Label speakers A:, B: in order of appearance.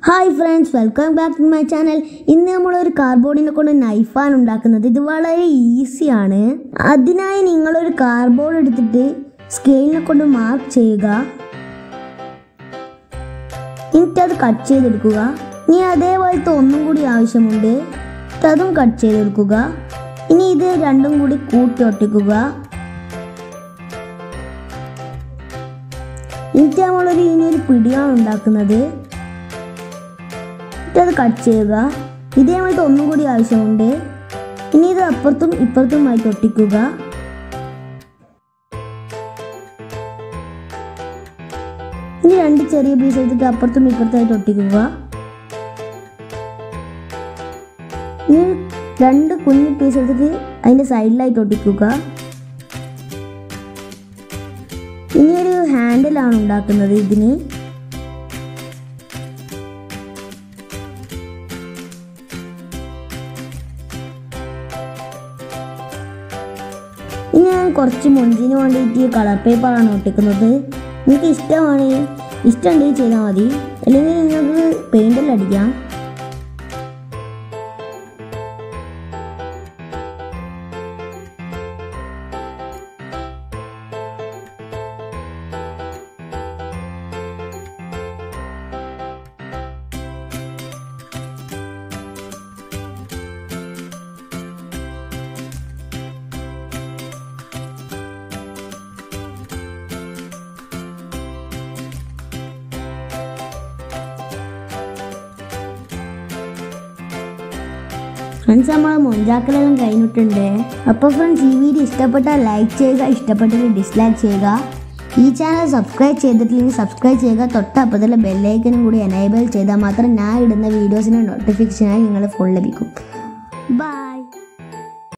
A: hi friends welcome back to my channel ഇന്ന് നമ്മളൊരു കാർഡ്ബോർഡിനെ കൊണ്ട് നൈഫാണ് ഉണ്ടാക്കുന്നത് ഇത് വളരെ ഈസിയാണ് അതിനായി നിങ്ങളൊരു കാർഡ്ബോർഡ് എടുത്തിട്ട് സ്കെയിലിനെ കൊണ്ട് മാർക്ക് ചെയ്യുക എന്നിട്ട് അത് കട്ട് ചെയ്തെടുക്കുക ഇനി അതേപോലത്തെ ഒന്നും കൂടി ആവശ്യമുണ്ട് എന്നിട്ട് അതും കട്ട് ചെയ്തെടുക്കുക ഇനി ഇത് രണ്ടും കൂടി കൂട്ടി ഒട്ടിക്കുക എന്നിട്ട് നമ്മളൊരു ഇനി ഒരു പിടിയാണ് ഉണ്ടാക്കുന്നത് എന്നിട്ട് അത് കട്ട് ചെയ്യുക ഇതേപോലത്തെ ഒന്നും കൂടി ആവശ്യമുണ്ട് ഇനി ഇത് അപ്പുറത്തും ഇപ്പുറത്തുമായിട്ട് ഒട്ടിക്കുക ഇനി രണ്ട് ചെറിയ പീസ് എടുത്തിട്ട് അപ്പുറത്തും ഇപ്പുറത്തായിട്ട് ഒട്ടിക്കുക ഇനി രണ്ട് കുഞ്ഞു പീസ് എടുത്തിട്ട് അതിൻ്റെ സൈഡിലായിട്ട് ഒട്ടിക്കുക ഇനി ഒരു ഹാൻഡിലാണ് ഉണ്ടാക്കുന്നത് ഇതിന് ഇനി ഞാൻ കുറച്ച് മൊഞ്ചിന് വേണ്ടിയിട്ട് കളർ പേപ്പറാണ് ഒട്ടിക്കുന്നത് നിങ്ങൾക്ക് ഇഷ്ടമാണ് ഇഷ്ടമുണ്ടെങ്കിൽ ചെയ്താൽ മതി അല്ലെങ്കിൽ നിങ്ങൾക്ക് പെയിൻ്റെല്ലാം അടിക്കാം ഫ്രണ്ട്സ് നമ്മൾ മൊഞ്ചാക്കലെല്ലാം കഴിഞ്ഞിട്ടുണ്ട് അപ്പോൾ ഫ്രണ്ട്സ് ഈ വീഡിയോ ഇഷ്ടപ്പെട്ടാൽ ലൈക്ക് ചെയ്യുക ഇഷ്ടപ്പെട്ടില്ലെങ്കിൽ ഡിസ്ലൈക്ക് ചെയ്യുക ഈ ചാനൽ സബ്സ്ക്രൈബ് ചെയ്തിട്ടില്ലെങ്കിൽ സബ്സ്ക്രൈബ് ചെയ്യുക തൊട്ടപ്പുറത്തുള്ള ബെല്ലൈക്കനും കൂടി എനേബിൾ ചെയ്താൽ മാത്രം ഞാൻ ഇടുന്ന വീഡിയോസിൻ്റെ നോട്ടിഫിക്കേഷനായി നിങ്ങൾ ഫുൾ ലഭിക്കും ബൈ